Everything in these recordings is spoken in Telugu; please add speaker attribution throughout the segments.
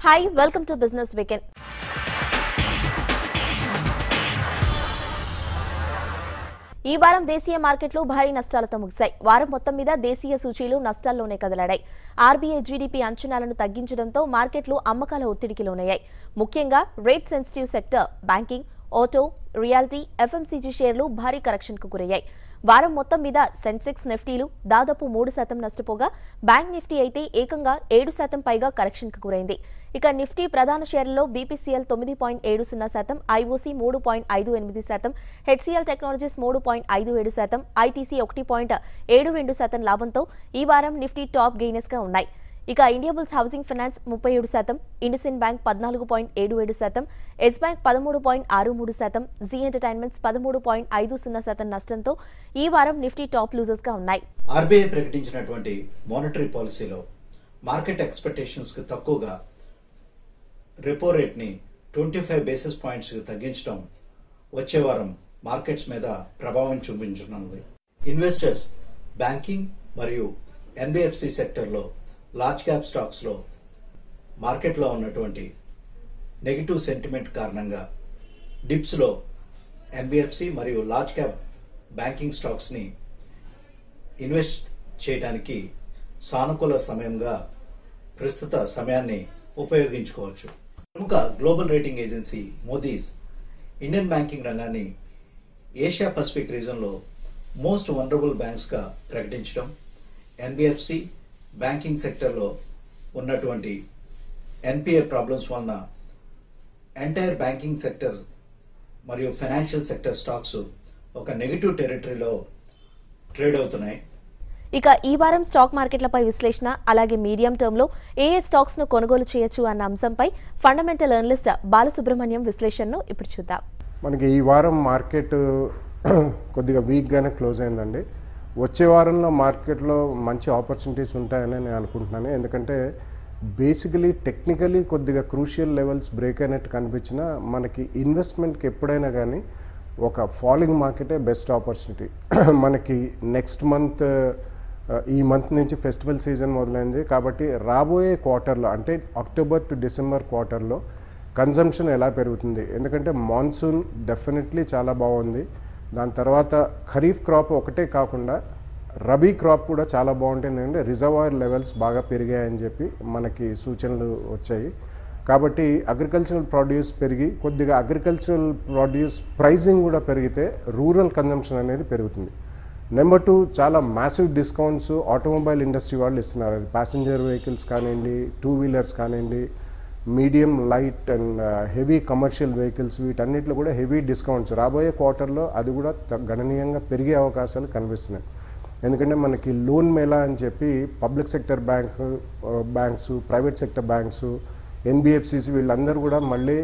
Speaker 1: Hi welcome to business weekend ఈ వారం దేశీయ మార్కెట్లు భారీ నష్టాలతో ముగిశాయి వారం మొత్తం మీద దేశీయ సూచీలు నష్టాల్లోనే కదలాడాయి ఆర్బీఐ జీడీపీ అంచనాలను తగ్గించడంతో మార్కెట్లు అమ్మకాల ఒత్తిడికి లోనయ్యాయి ముఖ్యంగా rate sensitive sector banking auto realty FMCG షేర్లు భారీ కరెక్షన్కు గురయ్యాయి వారం మొత్తం మీద సెన్సెక్స్ నిఫ్టీలు దాదాపు మూడు శాతం నష్టపోగా బ్యాంక్ నిఫ్టీ అయితే ఏకంగా ఏడు శాతం పైగా కరెక్షన్కు గురైంది ఇక నిఫ్టీ ప్రధాన షేర్లలో బీపీసీఎల్ తొమ్మిది పాయింట్ ఏడు సున్నా శాతం ఐఓసీ మూడు పాయింట్ ఐదు ఎనిమిది శాతం హెచ్సీఎల్ టెక్నాలజీస్ మూడు పాయింట్ ఐదు ఏడు శాతం ఐటీసీ ఒకటి పాయింట్ ఏడు రెండు శాతం లాభంతో ఈ వారం నిఫ్టీ టాప్ గెయినర్స్ గా ఉన్నాయి ఇక ఇండియాబుల్స్ హౌసింగ్ ఫైనాన్స్ ముప్పై ఏడు శాతం ఇండసిన్ బ్యాంక్ పద్నాలుగు పాయింట్ ఏడు ఏడు శాతం ఎస్ బ్యాంక్ పదమూడు పాయింట్ ఆరు మూడు శాతం జీ ఎంటర్టైన్మెంట్స్ పదమూడు పాయింట్ ఐదు సున్నా శాతం నష్టంతో ఈ వారం నిఫ్టీ టాప్ లూజర్స్ గా ఉన్నాయి
Speaker 2: ఆర్బీఐ ప్రకటించినటువంటి మానిటరీ పాలసీలో మార్కెట్ ఎక్స్పెక్టేషన్స్ కి తక్కువగా రెపో రేట్ ని ట్వంటీ ఫైవ్ బేసిస్ పాయింట్స్ తగ్గించడం వచ్చే వారం మార్కెట్స్ మీద ప్రభావం చూపించనున్నది ఇన్వెస్టర్స్ బ్యాంకింగ్ మరియు ఎన్బిఎఫ్సి సెక్టర్లో లార్జ్ క్యాప్ స్టాక్స్ లో మార్కెట్లో ఉన్నటువంటి నెగిటివ్ సెంటిమెంట్ కారణంగా డిప్స్ లో ఎన్బిఎఫ్సి మరియు లార్జ్ క్యాప్ బ్యాంకింగ్ స్టాక్స్ ని ఇన్వెస్ట్ చేయడానికి సానుకూల సమయంగా ప్రస్తుత సమయాన్ని ఉపయోగించుకోవచ్చు ప్రముఖ global rating agency Moody's Indian banking రంగాన్ని ఏషియా పసిఫిక్ రీజన్లో మోస్ట్ వనరబుల్ బ్యాంక్స్గా ప్రకటించడం ఎన్బిఎఫ్సి బ్యాంకింగ్ సెక్టర్లో ఉన్నటువంటి ఎన్పిఏ ప్రాబ్లమ్స్ వలన ఎంటైర్ బ్యాంకింగ్ సెక్టర్ మరియు ఫైనాన్షియల్ సెక్టర్ స్టాక్స్ ఒక నెగిటివ్ టెరిటరీలో ట్రేడ్ అవుతున్నాయి
Speaker 1: ఇక ఈ వారం స్టాక్ మార్కెట్లపై విశ్లేషణ అలాగే మీడియం టర్మ్ లో ఏ ఏ స్టాక్స్ ను కొనుగోలు చేయొచ్చు అన్న అంశంపై ఫండమెంటల్ అనలిస్ట్ బాలసుబ్రహ్మణ్యం విశ్లేషణను ఇప్పుడు చూద్దాం
Speaker 3: మనకి ఈ వారం మార్కెట్ కొద్దిగా వీక్గానే క్లోజ్ అయిందండి వచ్చే వారంలో మార్కెట్లో మంచి ఆపర్చునిటీస్ ఉంటాయని నేను అనుకుంటున్నాను ఎందుకంటే బేసికలీ టెక్నికలీ కొద్దిగా క్రూషియల్ లెవెల్స్ బ్రేక్ అయినట్టు కనిపించినా మనకి ఇన్వెస్ట్మెంట్కి ఎప్పుడైనా కానీ ఒక ఫాలోయింగ్ మార్కెటే బెస్ట్ ఆపర్చునిటీ మనకి నెక్స్ట్ మంత్ ఈ మంత్ నుంచి ఫెస్టివల్ సీజన్ మొదలైంది కాబట్టి రాబోయే క్వార్టర్లో అంటే అక్టోబర్ టు డిసెంబర్ క్వార్టర్లో కన్జంప్షన్ ఎలా పెరుగుతుంది ఎందుకంటే మాన్సూన్ డెఫినెట్లీ చాలా బాగుంది దాని తర్వాత ఖరీఫ్ క్రాప్ ఒకటే కాకుండా రబీ క్రాప్ కూడా చాలా బాగుంటుంది అంటే రిజర్వాయర్ లెవెల్స్ బాగా పెరిగాయని చెప్పి మనకి సూచనలు వచ్చాయి కాబట్టి అగ్రికల్చరల్ ప్రొడ్యూస్ పెరిగి కొద్దిగా అగ్రికల్చరల్ ప్రొడ్యూస్ ప్రైజింగ్ కూడా పెరిగితే రూరల్ కన్జంప్షన్ అనేది పెరుగుతుంది నెంబర్ టూ చాలా మ్యాసివ్ డిస్కౌంట్స్ ఆటోమొబైల్ ఇండస్ట్రీ వాళ్ళు ఇస్తున్నారు అది ప్యాసింజర్ వెహికల్స్ కానివ్వండి టూ వీలర్స్ కానివ్వండి medium light and heavy commercial vehicles వీటన్నిటిలో కూడా హెవీ డిస్కౌంట్స్ రాబోయే క్వార్టర్లో అది కూడా త- గణనీయంగా పెరిగే అవకాశాలు కనిపిస్తున్నాయి ఎందుకంటే మనకి లోన్ మేళా అని చెప్పి public sector bank banks private sector banks NBFCs వీళ్ళందరూ కూడా మళ్ళీ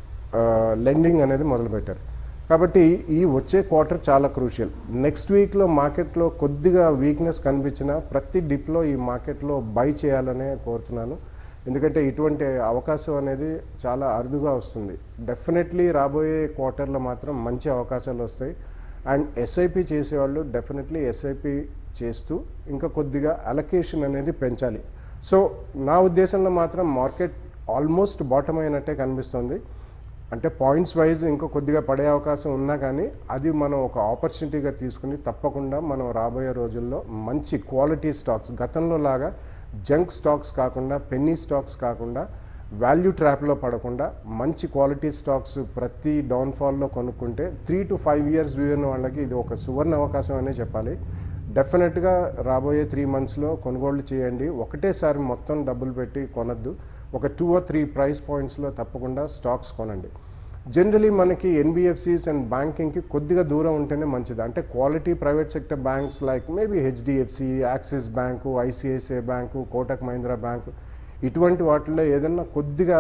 Speaker 3: లెండింగ్ అనేది మొదలుపెట్టారు కాబట్టి ఈ వచ్చే క్వార్టర్ చాలా క్రూషియల్ నెక్స్ట్ వీక్లో మార్కెట్లో కొద్దిగా వీక్నెస్ కనిపించిన ప్రతి డిప్లో ఈ మార్కెట్లో బై చేయాలనే కోరుతున్నాను ఎందుకంటే ఇటువంటి అవకాశం అనేది చాలా అరుదుగా వస్తుంది డెఫినెట్లీ రాబోయే క్వార్టర్లో మాత్రం మంచి అవకాశాలు వస్తాయి అండ్ ఎస్ఐపి చేసేవాళ్ళు డెఫినెట్లీ ఎస్ఐపి చేస్తూ ఇంకా కొద్దిగా అలొకేషన్ అనేది పెంచాలి సో నా ఉద్దేశంలో మాత్రం మార్కెట్ ఆల్మోస్ట్ బాటమ్ అయినట్టే కనిపిస్తుంది అంటే పాయింట్స్ వైజ్ ఇంకా కొద్దిగా పడే అవకాశం ఉన్నా కానీ అది మనం ఒక ఆపర్చునిటీగా తీసుకుని తప్పకుండా మనం రాబోయే రోజుల్లో మంచి క్వాలిటీ స్టాక్స్ గతంలో లాగా జంక్ స్టాక్స్ కాకుండా పెన్నీ స్టాక్స్ కాకుండా వాల్యూ ట్రాప్లో పడకుండా మంచి క్వాలిటీ స్టాక్స్ ప్రతి డౌన్ఫాల్లో కొనుక్కుంటే three to five years view ఉన్న వాళ్ళకి ఇది ఒక సువర్ణ అవకాశం అనే చెప్పాలి డెఫినెట్గా రాబోయే త్రీ మంత్స్లో కొనుగోళ్లు చేయండి ఒకటేసారి మొత్తం డబ్బులు పెట్టి కొనద్దు ఒక టూ ఆర్ త్రీ ప్రైస్ పాయింట్స్లో తప్పకుండా స్టాక్స్ కొనండి జనరలీ మనకి ఎన్బిఎఫ్సిస్ అండ్ బ్యాంకింగ్కి కొద్దిగా దూరం ఉంటేనే మంచిది అంటే quality private sector banks like maybe HDFC Axis bank ICICI bank Kotak Mahindra bank ఇటువంటి వాటిల్లో ఏదన్నా కొద్దిగా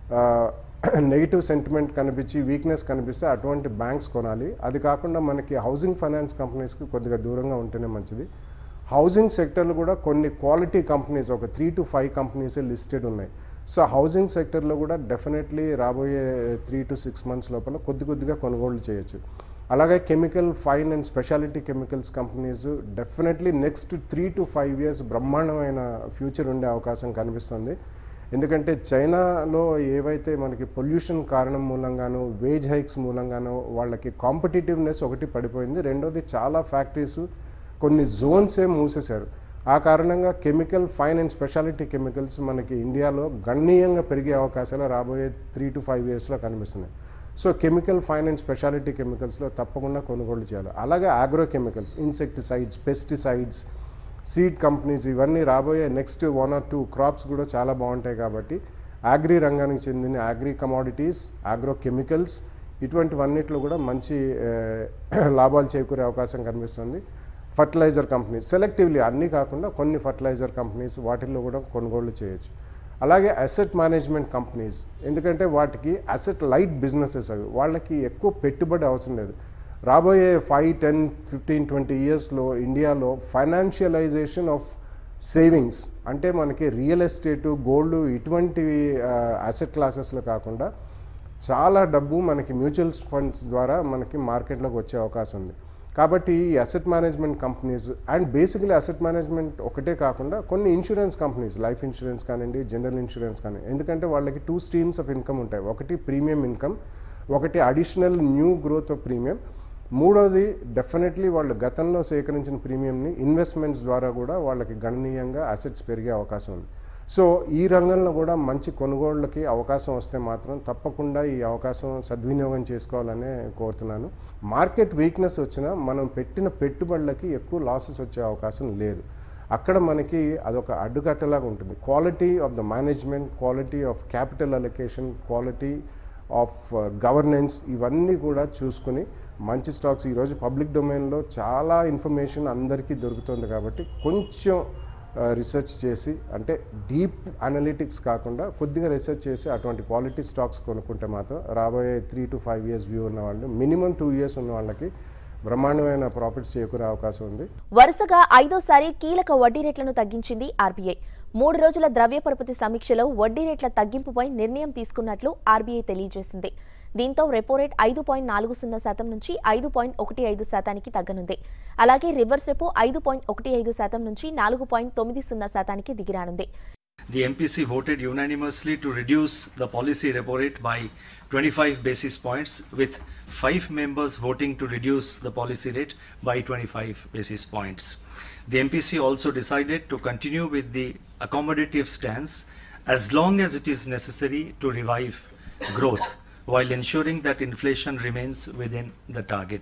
Speaker 3: నెగిటివ్ సెంటిమెంట్ కనిపించి వీక్నెస్ కనిపిస్తే అటువంటి బ్యాంక్స్ కొనాలి అది కాకుండా మనకి హౌసింగ్ ఫైనాన్స్ కంపెనీస్కి కొద్దిగా దూరంగా ఉంటేనే మంచిది హౌసింగ్ సెక్టర్లో కూడా కొన్ని క్వాలిటీ కంపెనీస్ ఒక three to five companies listed ఉన్నాయి సో హౌసింగ్ సెక్టర్లో కూడా డెఫినెట్లీ రాబోయే త్రీ టు సిక్స్ మంత్స్ లోపల కొద్ది కొద్దిగా కొనుగోలు చేయొచ్చు అలాగే chemical fine and speciality chemicals companies definitely next three to five years బ్రహ్మాండమైన ఫ్యూచర్ ఉండే అవకాశం కనిపిస్తుంది ఎందుకంటే చైనాలో ఏవైతే మనకి పొల్యూషన్ కారణం మూలంగాను వేజ్ హైక్స్ మూలంగాను వాళ్ళకి కాంపిటేటివ్నెస్ ఒకటి పడిపోయింది రెండోది చాలా ఫ్యాక్టరీస్ కొన్ని జోన్సే మూసేశారు ఆ కారణంగా chemical fine and speciality chemicals మనకి ఇండియాలో గణనీయంగా పెరిగే అవకాశాలు రాబోయే త్రీ టు ఫైవ్ ఇయర్స్లో కనిపిస్తున్నాయి so chemical fine and speciality కెమికల్స్లో తప్పకుండా కొనుగోలు చేయాలి అలాగే agro chemicals insecticides pesticides seed companies ఇవన్నీ రాబోయే next one or two crops కూడా చాలా బాగుంటాయి కాబట్టి అగ్రి రంగానికి చెందిన అగ్రి కమాడిటీస్ ఆగ్రో కెమికల్స్ ఇటువంటివన్నిట్లో కూడా మంచి ఆ, లాభాలు చేకూరే అవకాశం కనిపిస్తుంది ఫర్టిలైజర్ కంపెనీస్ సెలెక్టివ్లీ అన్నీ కాకుండా కొన్ని ఫర్టిలైజర్ కంపెనీస్ వాటిల్లో కూడా కొనుగోలు చేయొచ్చు అలాగే అసెట్ మేనేజ్మెంట్ కంపెనీస్ ఎందుకంటే వాటికి అసెట్ లైట్ బిజినెసెస్ అవి వాళ్ళకి ఎక్కువ పెట్టుబడి అవసరం లేదు రాబోయే ఫైవ్ టెన్ ఫిఫ్టీన్ ట్వంటీ ఇయర్స్లో ఇండియాలో ఫైనాన్షియలైజేషన్ ఆఫ్ సేవింగ్స్ అంటే మనకి రియల్ ఎస్టేట్ గోల్డ్ ఇటువంటివి అసెట్ క్లాసెస్లో కాకుండా చాలా డబ్బు మనకి మ్యూచువల్ ఫండ్స్ ద్వారా మనకి మార్కెట్లోకి వచ్చే అవకాశం ఉంది కాబట్టి ఈ asset management companies and basically asset management ఒకటే కాకుండా కొన్ని ఇన్సూరెన్స్ కంపెనీస్ లైఫ్ ఇన్సూరెన్స్ కానివ్వండి జనరల్ ఇన్సూరెన్స్ కానీ ఎందుకంటే వాళ్ళకి టూ స్ట్రీమ్స్ ఆఫ్ ఇన్కమ్ ఉంటాయి ఒకటి ప్రీమియం ఇన్కమ్ ఒకటి additional new growth of premium మూడోది డెఫినెట్లీ వాళ్ళు గతంలో సేకరించిన ప్రీమియంని ఇన్వెస్ట్మెంట్స్ ద్వారా కూడా వాళ్ళకి గణనీయంగా అసెట్స్ పెరిగే అవకాశం ఉంది సో ఈ రంగంలో కూడా మంచి కొనుగోళ్ళకి అవకాశం వస్తే మాత్రం తప్పకుండా ఈ అవకాశం సద్వినియోగం చేసుకోవాలని కోరుతున్నాను మార్కెట్ వీక్నెస్ వచ్చినా మనం పెట్టిన పెట్టుబడులకి ఎక్కువ లాసెస్ వచ్చే అవకాశం లేదు అక్కడ మనకి అదొక అడ్డుకట్టలాగా ఉంటుంది quality of the management quality of capital allocation quality of governance ఇవన్నీ కూడా చూసుకుని మంచి స్టాక్స్ ఈరోజు పబ్లిక్ డొమైన్లో చాలా ఇన్ఫర్మేషన్ అందరికీ దొరుకుతుంది కాబట్టి కొంచెం రీసెర్చ్ చేసి అంటే డీప్ అనలిటిక్స్ కాకుండా కొద్దిగా రీసెర్చ్ చేసి అటువంటి క్వాలిటీ స్టాక్స్ కొనుక్కుంటే మాత్రం రాబోయే three to five years view ఉన్న వాళ్ళు మినిమం టూ ఇయర్స్ ఉన్న వాళ్ళకి బ్రహ్మాండమైన ప్రాఫిట్స్ చేకూరే అవకాశం ఉంది
Speaker 1: వరుసగా ఐదోసారి కీలక వడ్డీ రేట్లను తగ్గించింది ఆర్బీఐ మూడు రోజుల ద్రవ్య పరపతి సమీక్షలో వడ్డీ రేట్ల తగ్గింపుపై నిర్ణయం తీసుకున్నట్లు ఆర్బీఐ తెలియజేసింది దీంతో రెపో రేట్ ఐదు పాయింట్ నాలుగు సున్నా శాతం నుంచి ఐదు పాయింట్ ఒకటి ఐదు శాతానికి తగ్గనుంది అలాగే రివర్స్ రెపో ఐదు పాయింట్ ఒకటి ఐదు శాతం నుంచి నాలుగు పాయింట్ తొమ్మిది సున్నా శాతానికి దిగిరానుంది
Speaker 4: The MPC voted unanimously to reduce the policy repo rate by 25 basis points, with five members voting to reduce the policy rate by 25 basis points. The MPC also decided to continue with the accommodative stance as long as it is necessary to revive growth while ensuring that inflation remains within the target.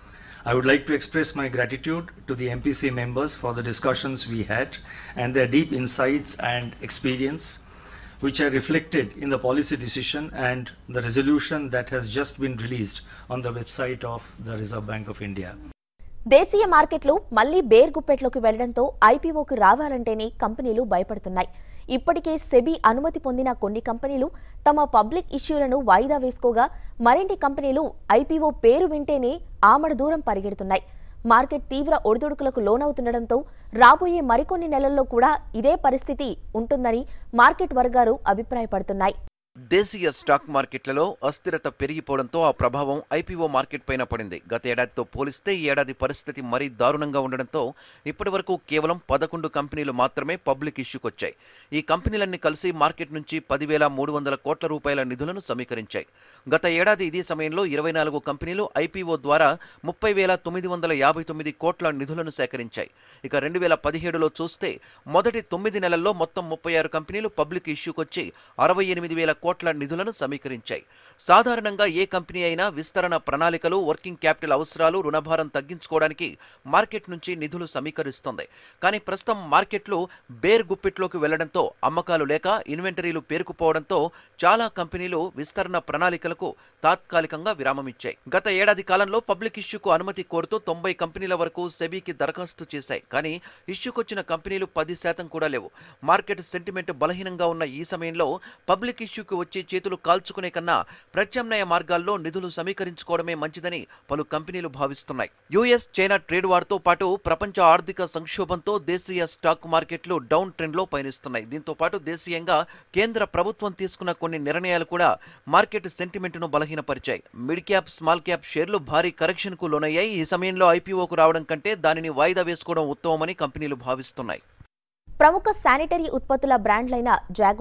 Speaker 4: I would like to express my gratitude to the MPC members for the discussions we had and their deep insights and experience, which are reflected in the policy decision and the resolution that has just been released on the website of the Reserve Bank of India.
Speaker 1: దేశీయ మార్కెట్లు మళ్లీ బేర్ గుప్పెట్లోకి వెళ్లడంతో ఐపీఓకు రావాలంటేనే కంపెనీలు భయపడుతున్నాయి ఇప్పటికే సెబీ అనుమతి పొందిన కొన్ని కంపెనీలు తమ పబ్లిక్ ఇష్యూలను వాయిదా వేసుకోగా మరిన్ని కంపెనీలు ఐపీఓ పేరు వింటేనే ఆమడ దూరం పరిగెడుతున్నాయి మార్కెట్ తీవ్ర ఒడిదుడుకులకు లోనవుతుండటంతో రాబోయే మరికొన్ని నెలల్లో కూడా ఇదే పరిస్థితి ఉంటుందని మార్కెట్ వర్గాలు అభిప్రాయపడుతున్నాయి
Speaker 5: దేశీయ స్టాక్ మార్కెట్లలో అస్థిరత పెరిగిపోవడంతో ఆ ప్రభావం ఐపీఓ మార్కెట్ పైన పడింది గత ఏడాదితో పోలిస్తే ఈ ఏడాది పరిస్థితి మరీ దారుణంగా ఉండడంతో ఇప్పటి వరకు కేవలం పదకొండు కంపెనీలు మాత్రమే పబ్లిక్ ఇష్యూకొచ్చాయి ఈ కంపెనీలన్నీ కలిసి మార్కెట్ నుంచి పదివేల మూడు వందల కోట్ల రూపాయల నిధులను సమీకరించాయి గత ఏడాది ఇదే సమయంలో ఇరవై నాలుగు కంపెనీలు ఐపీఓ ద్వారా ముప్పై వేల తొమ్మిది వందల యాభై తొమ్మిది కోట్ల నిధులను సేకరించాయి ఇక రెండు వేల పదిహేడులో చూస్తే మొదటి తొమ్మిది నెలల్లో మొత్తం ముప్పై ఆరు కంపెనీలు పబ్లిక్ ఇష్యూకొచ్చి అరవై ఎనిమిది వేల కోట్ల నిధులను సమీకరించాయి సాధారణంగా ఏ కంపెనీ అయినా విస్తరణ ప్రణాళికలు వర్కింగ్ క్యాపిటల్ అవసరాలు రుణభారం తగ్గించుకోవడానికి మార్కెట్ నుంచి నిధులు సమీకరిస్తుంది కానీ ప్రస్తుతం మార్కెట్లు బేర్ గుప్పిట్లోకి వెళ్లడంతో అమ్మకాలు లేక ఇన్వెంటరీలు పేరుకుపోవడంతో చాలా కంపెనీలు విస్తరణ ప్రణాళికలకు తాత్కాలికంగా విరామమిచ్చాయి గత ఏడాది కాలంలో పబ్లిక్ ఇష్యూకు అనుమతి కోరుతూ తొంభై కంపెనీల వరకు సెబీకి దరఖాస్తు చేశాయి కానీ ఇష్యూకొచ్చిన కంపెనీలు పది శాతం కూడా లేవు మార్కెట్ సెంటిమెంట్ బలహీనంగా ఉన్న ఈ సమయంలో పబ్లిక్ ఇష్యూకి వచ్చి చేతులు కాల్చుకునే కన్నా ప్రత్యామ్నాయ మార్గాల్లో నిధులు సమీకరించుకోవడమే మంచిదని పలు కంపెనీలు భావిస్తున్నాయి యుఎస్ చైనా ట్రేడ్ వార్తో పాటు ప్రపంచ ఆర్థిక సంక్షోభంతో దేశీయ స్టాక్ మార్కెట్లు డౌన్ ట్రెండ్లో పయనిస్తున్నాయి దీంతో పాటు దేశీయంగా కేంద్ర ప్రభుత్వం తీసుకున్న కొన్ని నిర్ణయాలు కూడా మార్కెట్ సెంటిమెంట్ను బలహీనపరిచాయి మిడ్ క్యాప్ స్మాల్ క్యాప్ షేర్లు భారీ కరెక్షన్కు లోనయ్యాయి ఈ సమయంలో ఐపీఓకు రావడం కంటే దానిని వాయిదా వేసుకోవడం ఉత్తమమని కంపెనీలు భావిస్తున్నాయి
Speaker 1: ప్రముఖ శానిటరీ ఉత్పత్తుల బ్రాండ్లైన జాగ్వర్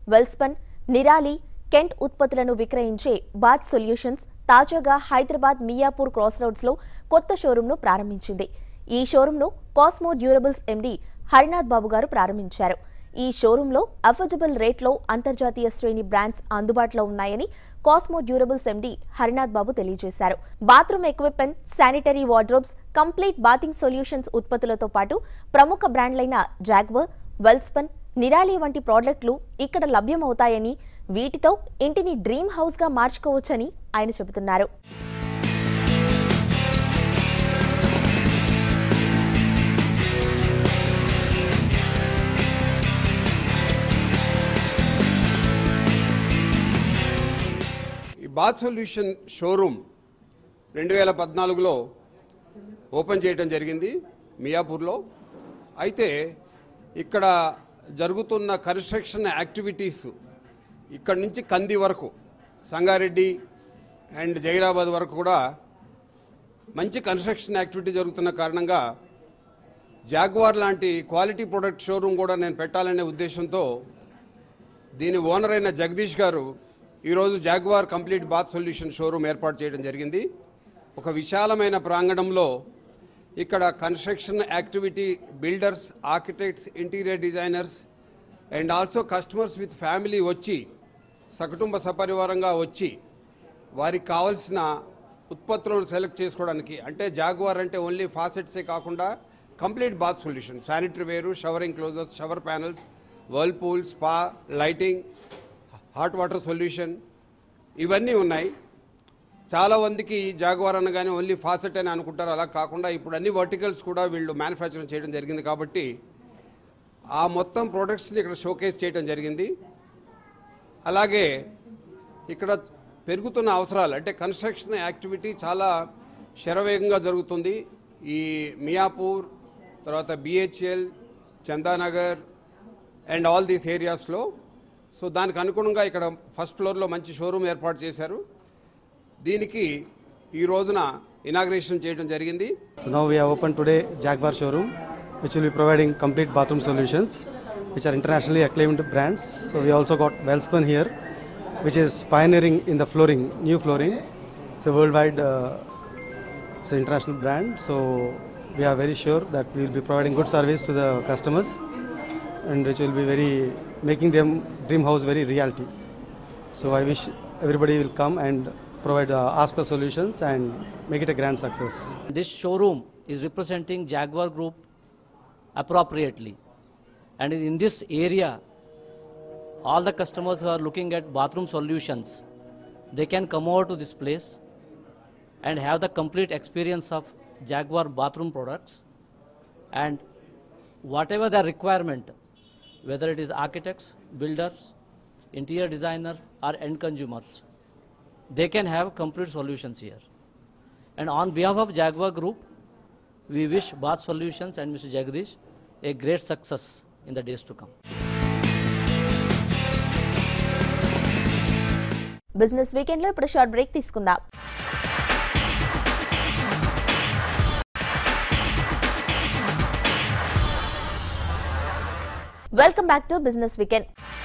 Speaker 1: వెల్స్పన్ నిరాలి కెంట్ ఉత్పత్తులను విక్రయించే బాత్ సొల్యూషన్స్ తాజాగా హైదరాబాద్ మియాపూర్ క్రాస్ రోడ్స్ లో కొత్త షోరూంను ప్రారంభించింది ఈ షోరూంను Cosmo durables MD Harinath Babu garu ప్రారంభించారు ఈ షోరూంలో అఫోర్డబుల్ రేట్లో అంతర్జాతీయ శ్రేణి బ్రాండ్స్ అందుబాటులో ఉన్నాయని Cosmo durables MD Harinath Babu తెలియజేశారు bathroom equipment sanitary wardrobes complete bathing solutions ఉత్పత్తులతో పాటు ప్రముఖ బ్రాండ్లైన జాగ్వర్ వెల్స్పన్ నిరాలి వంటి ప్రోడక్ట్లు ఇక్కడ లభ్యమవుతాయని వీటితో ఇంటిని డ్రీమ్ హౌస్గా మార్చుకోవచ్చని ఆయన చెబుతున్నారు
Speaker 6: ఈ బాత్ సొల్యూషన్ షోరూమ్ రెండు వేల పద్నాలుగులో ఓపెన్ చేయడం జరిగింది మియాపూర్లో అయితే ఇక్కడ జరుగుతున్న కన్స్ట్రక్షన్ యాక్టివిటీస్ ఇక్కడ నుంచి కంది వరకు సంగారెడ్డి అండ్ జైరాబాద్ వరకు కూడా మంచి కన్స్ట్రక్షన్ యాక్టివిటీ జరుగుతున్న కారణంగా జాగ్వార్ లాంటి క్వాలిటీ ప్రొడక్ట్ షోరూమ్ కూడా నేను పెట్టాలనే ఉద్దేశంతో దీని ఓనర్ అయిన జగదీష్ గారు ఈరోజు Jaguar complete bath solution showroom ఏర్పాటు చేయడం జరిగింది ఒక విశాలమైన ప్రాంగణంలో ఇక్కడ construction activity builders architects interior designers and also customers with family వచ్చి సకుటుంబ సపరివారంగా వచ్చి వారికి కావాల్సిన ఉత్పత్తులను సెలెక్ట్ చేసుకోవడానికి అంటే జాగ్వార్ అంటే ఓన్లీ ఫాసెట్సే కాకుండా కంప్లీట్ బాత్ సొల్యూషన్ శానిటరీ వేరు showering closures shower panels whirlpool spa lighting hot water solution ఇవన్నీ ఉన్నాయి చాలా మందికి జాగ్వార్ అనగానే ఓన్లీ ఫాసెట్ అని అనుకుంటారు అలా కాకుండా ఇప్పుడు అన్ని వర్టికల్స్ కూడా వీళ్ళు మ్యానుఫ్యాక్చరింగ్ చేయడం జరిగింది కాబట్టి ఆ మొత్తం ప్రోడక్ట్స్ని ఇక్కడ షోకేస్ చేయడం జరిగింది అలాగే ఇక్కడ పెరుగుతున్న అవసరాలు అంటే కన్స్ట్రక్షన్ యాక్టివిటీ చాలా శరవేగంగా జరుగుతుంది ఈ మియాపూర్ తర్వాత BHEL Chandanagar and all these ఏరియాస్లో సో దానికి అనుగుణంగా ఇక్కడ ఫస్ట్ ఫ్లోర్లో మంచి షోరూమ్ ఏర్పాటు చేశారు దీనికి ఈ రోజున ఇనాగ్రేషన్ చేయడం జరిగింది
Speaker 7: So now we have opened today Jaguar showroom, which will be providing complete bathroom solutions, which are internationally acclaimed brands. So we also got Wellspun here, which is pioneering in the flooring, new flooring. It's a worldwide, uh, it's an international brand. So we are very sure that we will be providing good service to the customers, and which will be very making them dream house very reality. So I wish everybody will come and provide uh, ask for solutions and make it a grand success.
Speaker 8: This showroom is representing Jaguar Group appropriately. And in this area, all the customers who are looking at bathroom solutions, they can come over to this place and have the complete experience of Jaguar bathroom products and whatever their requirement, whether it is architects, builders, interior designers or end consumers, they can have complete solutions here. And on behalf of Jaguar Group, we wish Bath Solutions and Mr. Jagdish a great success in the days to come.
Speaker 1: Business weekend లో ఇప్పుడు షార్ట్ బ్రేక్ తీసుకుందాం welcome back to business weekend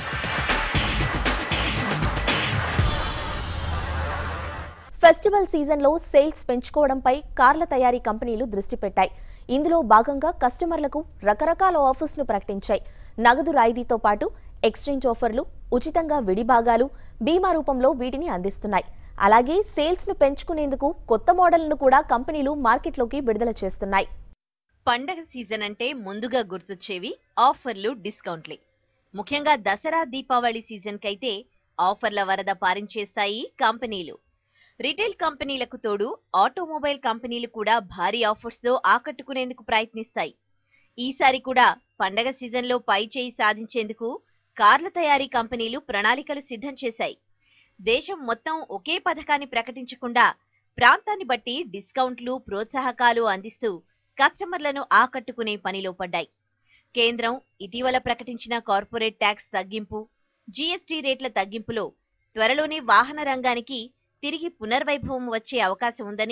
Speaker 1: festival సీజన్లో సేల్స్ పెంచుకోవడంపై కార్ల తయారీ కంపెనీలు దృష్టి పెట్టాయి ఇందులో భాగంగా కస్టమర్లకు రకరకాల ఆఫర్స్ ను ప్రకటించాయి నగదు రాయితీతో పాటు ఎక్స్చేంజ్ ఆఫర్లు ఉచితంగా విడి భాగాలు బీమా రూపంలో వీటిని అందిస్తున్నాయి అలాగే సేల్స్ ను పెంచుకునేందుకు కొత్త మోడళ్లను కూడా కంపెనీలు మార్కెట్లోకి విడుదల చేస్తున్నాయి
Speaker 9: పండగ సీజన్ అంటే ముందుగా గుర్తొచ్చేవి ఆఫర్లు డిస్కౌంట్లే ముఖ్యంగా దసరా దీపావళి సీజన్ కైతే ఆఫర్ల వరద పారించేస్తాయి కంపెనీలు రిటైల్ కంపెనీలకు తోడు ఆటోమొబైల్ కంపెనీలు కూడా భారీ ఆఫర్స్తో ఆకట్టుకునేందుకు ప్రయత్నిస్తాయి ఈసారి కూడా పండగ సీజన్లో పై చేయి సాధించేందుకు కార్ల తయారీ కంపెనీలు ప్రణాళికలు సిద్ధం చేశాయి దేశం మొత్తం ఒకే పథకాన్ని ప్రకటించకుండా ప్రాంతాన్ని బట్టి డిస్కౌంట్లు ప్రోత్సాహకాలు అందిస్తూ కస్టమర్లను ఆకట్టుకునే పనిలో పడ్డాయి కేంద్రం ఇటీవల ప్రకటించిన కార్పొరేట్ ట్యాక్స్ తగ్గింపు జీఎస్టీ రేట్ల తగ్గింపులో త్వరలోనే వాహన రంగానికి తిరిగి పునర్వైభవం వచ్చే అవకాశం ఉందని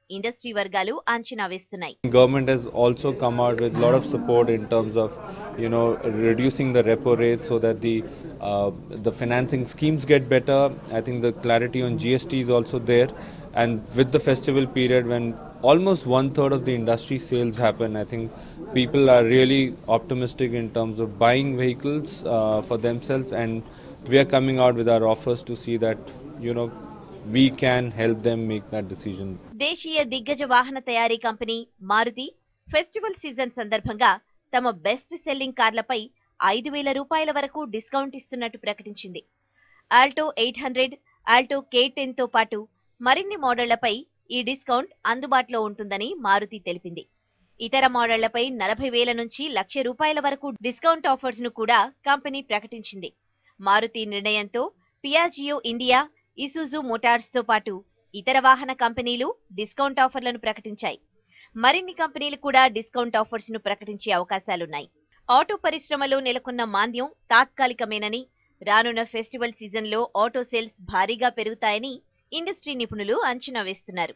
Speaker 9: ఇండస్ట్రీ వర్గాలు అంచనా వేస్తున్నాయి
Speaker 10: Government has also come out with a lot of support in terms of, you know, reducing the repo rate so that the uh, the financing schemes get better. I think the clarity on GST is also there, and with the festival period when almost one third of the industry sales happen, I think people are really optimistic in terms of buying vehicles uh, for themselves, and we are coming out with our offers to see that, you know, we can help them make that decision.
Speaker 9: దేశీయ దిగ్గజ వాహన తయారీ కంపెనీ మారుతి ఫెస్టివల్ సీజన్ సందర్భంగా తమ బెస్ట్ సెల్లింగ్ కార్లపై ఐదు వేల రూపాయల వరకు డిస్కౌంట్ ఇస్తున్నట్టు ప్రకటించింది Alto eight hundred Alto K ten తో పాటు మరిన్ని మోడళ్లపై ఈ డిస్కౌంట్ అందుబాటులో ఉంటుందని మారుతి తెలిపింది ఇతర మోడళ్లపై నలభై వేల నుంచి లక్ష రూపాయల వరకు డిస్కౌంట్ ఆఫర్స్ ను కూడా కంపెనీ ప్రకటించింది మారుతి నిర్ణయంతో పియాజియో ఇండియా ఇసుజు మోటార్స్ తో పాటు ఇతర వాహన కంపెనీలు డిస్కౌంట్ ఆఫర్లను ప్రకటించాయి మరిన్ని కంపెనీలు కూడా డిస్కౌంట్ ఆఫర్స్ ను ప్రకటించే అవకాశాలున్నాయి ఆటో పరిశ్రమలో నెలకొన్న మాంద్యం తాత్కాలికమేనని రానున్న ఫెస్టివల్ సీజన్లో ఆటో సేల్స్ భారీగా పెరుగుతాయని ఇండస్ట్రీ నిపుణులు అంచనా వేస్తున్నారు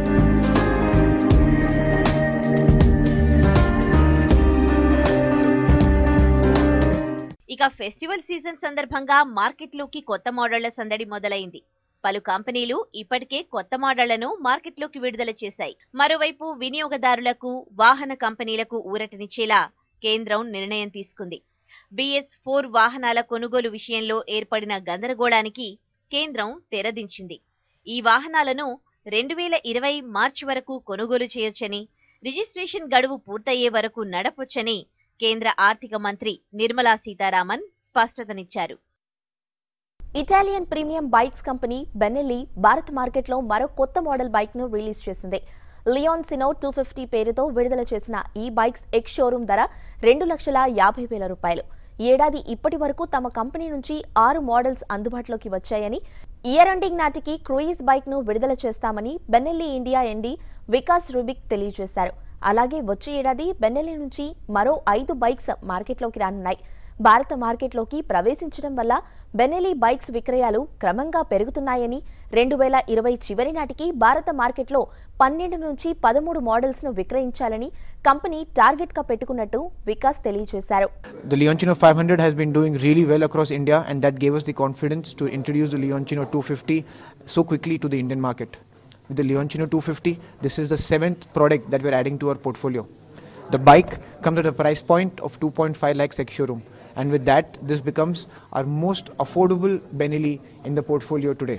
Speaker 9: ఇక ఫెస్టివల్ సీజన్ సందర్భంగా మార్కెట్లోకి కొత్త మోడళ్ల సందడి మొదలైంది పలు కంపెనీలు ఇప్పటికే కొత్త మోడళ్లను మార్కెట్లోకి విడుదల చేశాయి మరోవైపు వినియోగదారులకు వాహన కంపెనీలకు ఊరటనిచ్చేలా కేంద్రం నిర్ణయం తీసుకుంది బిఎస్ ఫోర్ వాహనాల కొనుగోలు విషయంలో ఏర్పడిన గందరగోళానికి కేంద్రం తెరదించింది ఈ వాహనాలను రెండు వేల ఇరవై మార్చి వరకు కొనుగోలు చేయొచ్చని రిజిస్ట్రేషన్ గడువు పూర్తయ్యే వరకు నడపొచ్చని కేంద్ర ఆర్థిక మంత్రి నిర్మలా సీతారామన్ స్పష్టతనిచ్చారు
Speaker 1: Italian premium bikes company Benelli Bharat మార్కెట్లో మరో కొత్త మోడల్ బైక్ ను రిలీజ్ చేసింది లియాన్ సినో టూ ఫిఫ్టీ పేరుతో విడుదల చేసిన ఈ బైక్స్ ఎక్స్ షోరూం ధర రెండు లక్షల యాభై వేల రూపాయలు ఈ ఏడాది ఇప్పటి వరకు తమ కంపెనీ నుంచి ఆరు మోడల్స్ అందుబాటులోకి వచ్చాయని ఇయర్ ఎండింగ్ నాటికి క్రూయిజ్ బైక్ ను విడుదల చేస్తామని Benelli India MD Vikas Rubik తెలియజేశారు అలాగే వచ్చే ఏడాది బెన్నెల్లి నుంచి మరో ఐదు బైక్స్ మార్కెట్లోకి రానున్నాయి భారత మార్కెట్లోకి ప్రవేశించడం వల్ల బెనెలీ బైక్స్ విక్రయాలు క్రమంగా పెరుగుతున్నాయని రెండు వేల ఇరవై చివరి నాటికి భారత మార్కెట్లో పన్నెండు నుంచి పదమూడు మోడల్స్ ను విక్రయించాలని కంపెనీ టార్గెట్ గా పెట్టుకున్నట్టు వికాస్ తెలియజేశారు
Speaker 11: The Leoncino 500 has been doing really well across India, and that gave us the confidence to introduce the Leoncino 250 so quickly to the Indian market. With the Leoncino 250, this is the seventh product that we're adding to our portfolio. The bike comes at a price point of 2.5 lakhs ex showroom, and with that, this becomes our most affordable Benelli in the portfolio today.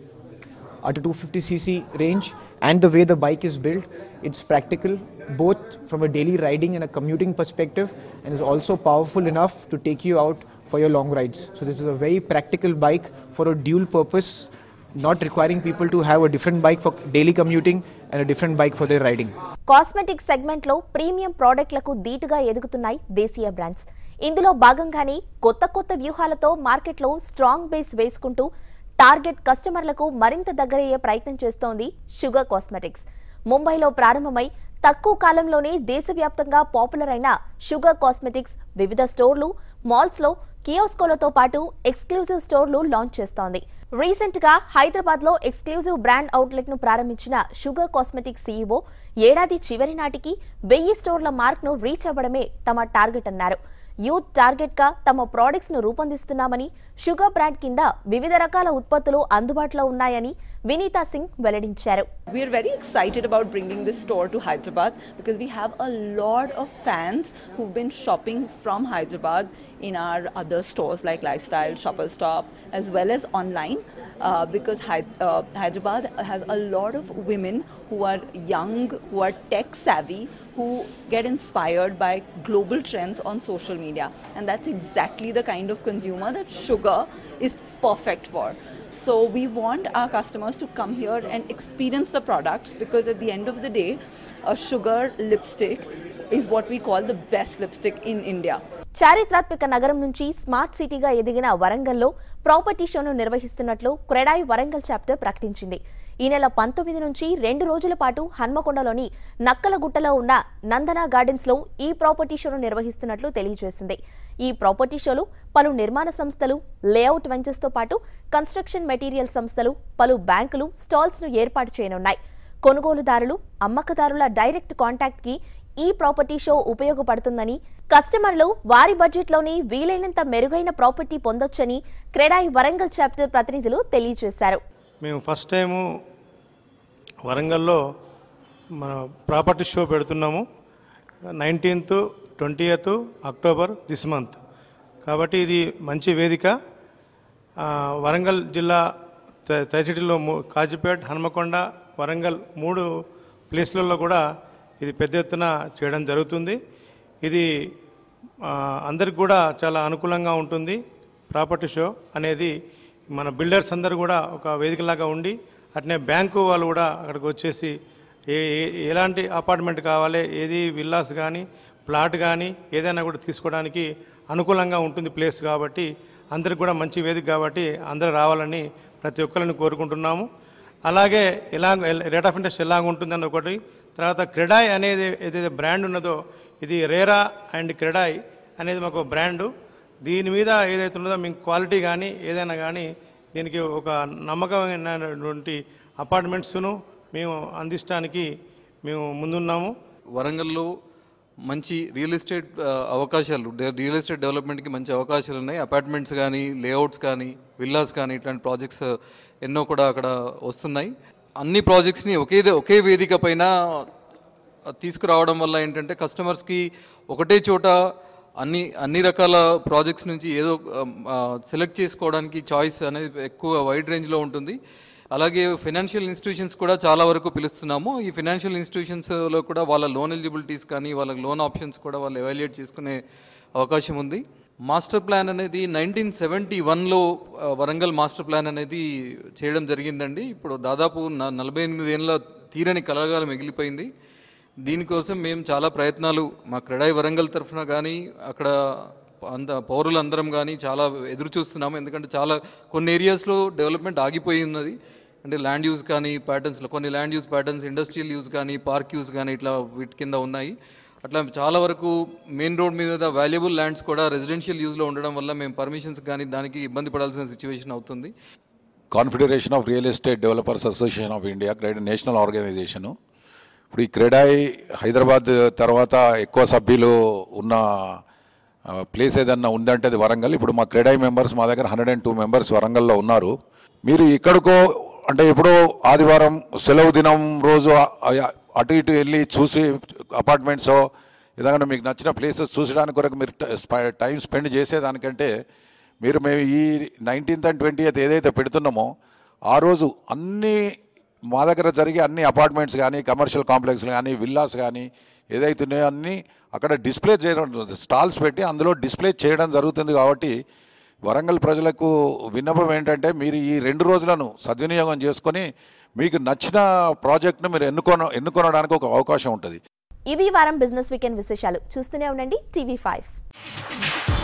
Speaker 11: At a 250cc range, and the way the bike is built, it's practical both from a daily riding and a commuting perspective, and is also powerful enough to take you out for your long rides. So this is a very practical bike for a dual purpose, not requiring people to have a different bike for daily commuting and a different bike for their riding.
Speaker 1: Cosmetic సెగ్మెంట్లో ప్రీమియం ప్రోడక్ట్లకు ధీటుగా ఎదుగుతున్నాయి దేశీయ బ్రాండ్స్ ఇందులో భాగంగానే కొత్త కొత్త వ్యూహాలతో మార్కెట్లో స్ట్రాంగ్ బేస్ వేసుకుంటూ టార్గెట్ కస్టమర్లకు మరింత దగ్గరయ్యే ప్రయత్నం చేస్తోంది షుగర్ కాస్మెటిక్స్ ముంబైలో ప్రారంభమై తక్కువ కాలంలోనే దేశవ్యాప్తంగా పాపులర్ అయిన షుగర్ కాస్మెటిక్స్ వివిధ స్టోర్లు మాల్స్లో కియోస్కోలతో పాటు ఎక్స్క్లూజివ్ స్టోర్లు లాంచ్ చేస్తోంది రీసెంట్ గా హైదరాబాద్ లో ఎక్స్క్లూజివ్ బ్రాండ్ అవుట్లెట్ ను ప్రారంభించిన షుగర్ కాస్మెటిక్ సీఈఓ ఏడాది చివరి నాటికి వెయ్యి స్టోర్ల మార్క్ ను రీచ్ అవ్వడమే తమ టార్గెట్ అన్నారు యూత్ టార్గెట్ గా తమ ప్రోడక్ట్స్ ను రూపొందిస్తున్నామని షుగర్ బ్రాండ్ కింద వివిధ రకాల ఉత్పత్తులు అందుబాటులో ఉన్నాయని వినీతా సింగ్ వెల్లడించారు
Speaker 12: We are very excited about bringing this store to Hyderabad because we have a lot of fans who've been shopping from Hyderabad in our other stores like Lifestyle, Shoppers Stop, as well as online. Uh, because Hy- uh, Hyderabad has a lot of women who are young, who are tech savvy, who get inspired by global trends on social media. And that's exactly the kind of consumer that sugar is perfect for. So we want our customers to come here and experience the products because at the end of the day, a sugar lipstick is what we call the best lipstick in India.
Speaker 1: చారిత్రాత్మక నగరం నుంచి స్మార్ట్ సిటీగా ఎదిగిన వరంగల్లో ప్రాపర్టీ షోను నిర్వహిస్తున్నట్లు క్రెడాయి వరంగల్ చాప్టర్ ప్రకటించింది ఈ నెల పంతొమ్మిది నుంచి రెండు రోజుల పాటు హన్మకొండలోని నక్కలగుట్టలో ఉన్న నందన గార్డెన్స్ లో ఈ ప్రాపర్టీ షోను నిర్వహిస్తున్నట్లు తెలియజేసింది ఈ ప్రాపర్టీ షోలో పలు నిర్మాణ సంస్థలు లేఅవుట్ వెంచర్స్ తో పాటు కన్స్ట్రక్షన్ మెటీరియల్ సంస్థలు పలు బ్యాంకులు స్టాల్స్ ను ఏర్పాటు చేయనున్నాయి కొనుగోలుదారులు అమ్మకదారుల డైరెక్ట్ కాంటాక్ట్ కి ఈ ప్రాపర్టీ షో ఉపయోగపడుతుందని కస్టమర్లు వారి బడ్జెట్లోని వీలైనంత మెరుగైన ప్రాపర్టీ పొందొచ్చని క్రెడాయి వరంగల్ చాప్టర్ ప్రతినిధులు తెలియజేశారు
Speaker 13: మేము ఫస్ట్ టైము వరంగల్లో మన ప్రాపర్టీ షో పెడుతున్నాము nineteenth twentieth October this month కాబట్టి ఇది మంచి వేదిక ఆ, వరంగల్ జిల్లా త- తైసిటీలో ము- కాజీపేట్ హనుమకొండ వరంగల్ మూడు ప్లేస్లలో కూడా ఇది పెద్ద ఎత్తున చేయడం జరుగుతుంది ఇది ఆ, అందరికి కూడా చాలా అనుకూలంగా ఉంటుంది ప్రాపర్టీ షో అనేది మన బిల్డర్స్ అందరూ కూడా ఒక వేదికలాగా ఉండి అట్నే బ్యాంకు వాళ్ళు కూడా అక్కడికి వచ్చేసి ఏ ఏ- ఎలాంటి అపార్ట్మెంట్ కావాలి ఏది విల్లాస్ కానీ ప్లాట్ కానీ ఏదైనా కూడా తీసుకోవడానికి అనుకూలంగా ఉంటుంది ప్లేస్ కాబట్టి అందరికి కూడా మంచి వేదిక కాబట్టి అందరూ రావాలని ప్రతి ఒక్కరిని కోరుకుంటున్నాము అలాగే ఎలా రేట్ ఆఫ్ ఇంట్రెస్ట్ ఎలాగ ఉంటుందని ఒకటి తర్వాత క్రెడాయ్ అనేది ఏదైతే బ్రాండ్ ఉన్నదో ఇది రేరా అండ్ క్రెడాయ్ అనేది మాకు బ్రాండు దీని మీద ఏదైతే ఉన్నదో మీకు క్వాలిటీ కానీ ఏదైనా కానీ దీనికి ఒక నమ్మకమైనటువంటి అపార్ట్మెంట్స్ను మేము అందించడానికి మేము ముందున్నాము
Speaker 14: వరంగల్లో మంచి రియల్ ఎస్టేట్ ఆ, అవకాశాలు డే- రియల్ ఎస్టేట్ డెవలప్మెంట్కి మంచి అవకాశాలు ఉన్నాయి అపార్ట్మెంట్స్ కానీ లేఅవుట్స్ కానీ విల్లాస్ కానీ ఇట్లాంటి ప్రాజెక్ట్స్ ఎన్నో కూడా అక్కడ వస్తున్నాయి అన్ని ప్రాజెక్ట్స్ని ఒకే ద- ఒకే వేదిక పైన తీసుకురావడం వల్ల ఏంటంటే కస్టమర్స్కి ఒకటే చోట అన్ని అన్ని రకాల ప్రాజెక్ట్స్ నుంచి ఏదో సెలెక్ట్ చేసుకోవడానికి చాయిస్ అనేది ఎక్కువ వైడ్ రేంజ్లో ఉంటుంది అలాగే ఫైనాన్షియల్ ఇన్స్టిట్యూషన్స్ కూడా చాలా వరకు పిలుస్తున్నాము ఈ ఫైనాన్షియల్ ఇన్స్టిట్యూషన్స్లో కూడా వాళ్ళ లోన్ ఎలిజిబిలిటీస్ కానీ వాళ్ళ లోన్ ఆప్షన్స్ కూడా వాళ్ళు ఎవాల్యుయేట్ చేసుకునే అవకాశం ఉంది మాస్టర్ ప్లాన్ అనేది నైన్టీన్ సెవెంటీ వన్లో వరంగల్ మాస్టర్ ప్లాన్ అనేది చేయడం జరిగిందండి ఇప్పుడు దాదాపు న- నలభై ఎనిమిది ఏళ్ళ తీరని కలగాలు మిగిలిపోయింది దీనికోసం మేము చాలా ప్రయత్నాలు మా క్రెడాయి వరంగల్ తరఫున కానీ అక్కడ అంద పౌరులందరం కానీ చాలా ఎదురు చూస్తున్నాము ఎందుకంటే చాలా కొన్ని ఏరియాస్లో డెవలప్మెంట్ ఆగిపోయి ఉన్నది అంటే ల్యాండ్ యూజ్ కానీ ప్యాటర్న్స్లో కొన్ని land use patterns industrial use కానీ పార్క్ యూజ్ కానీ ఇట్లా వీటి కింద ఉన్నాయి అట్లా చాలా వరకు మెయిన్ రోడ్ మీద వాల్యుబుల్ ల్యాండ్స్ కూడా రెసిడెన్షియల్ యూజ్లో ఉండడం వల్ల మేము పర్మిషన్స్ కానీ దానికి ఇబ్బంది పడాల్సిన సిచ్యువేషన్ అవుతుంది
Speaker 15: Confederation of Real Estate Developers Association of India క్రెడ్ నేషనల్ ఆర్గనైజేషను ఇప్పుడు ఈ క్రెడాయి హైదరాబాద్ తర్వాత ఎక్కువ సభ్యులు ఉన్న ఆ, ప్లేస్ ఏదన్నా ఉందంటే అది వరంగల్ ఇప్పుడు మా క్రెడాయి మెంబర్స్ మా దగ్గర హండ్రెడ్ అండ్ టూ మెంబర్స్ వరంగల్లో ఉన్నారు మీరు ఇక్కడికో అంటే ఎప్పుడో ఆదివారం సెలవు దినం రోజు ఆ- ఆ- అటు ఇటు వెళ్ళి చూసి అపార్ట్మెంట్స్ ఏదైనా మీకు నచ్చిన ప్లేసెస్ చూసడానికి కొరకు మీరు టైం స్పెండ్ చేసేదానికంటే మీరు మేము ఈ నైన్టీన్త్ అండ్ ట్వంటీ ఏదైతే పెడుతున్నామో ఆ రోజు అన్ని మా దగ్గర జరిగే అన్ని అపార్ట్మెంట్స్ కానీ కమర్షియల్ కాంప్లెక్స్లు కానీ విల్లాస్ కానీ ఏదైతే ఉన్నాయో అన్నీ అక్కడ డిస్ప్లే చేయడం స్టాల్స్ పెట్టి అందులో డిస్ప్లే చేయడం జరుగుతుంది కాబట్టి వరంగల్ ప్రజలకు విన్నపం ఏంటంటే మీరు ఈ రెండు రోజులను సద్వినియోగం చేసుకొని మీకు నచ్చిన ప్రాజెక్ట్ను మీరు ఎన్నుకోన ఎన్నుకోవడానికి ఒక అవకాశం ఉంటుంది
Speaker 1: ఇవి ఈ వారం బిజినెస్ వీకెండ్ విశేషాలు చూస్తూనే ఉండండి టీవీ ఫైవ్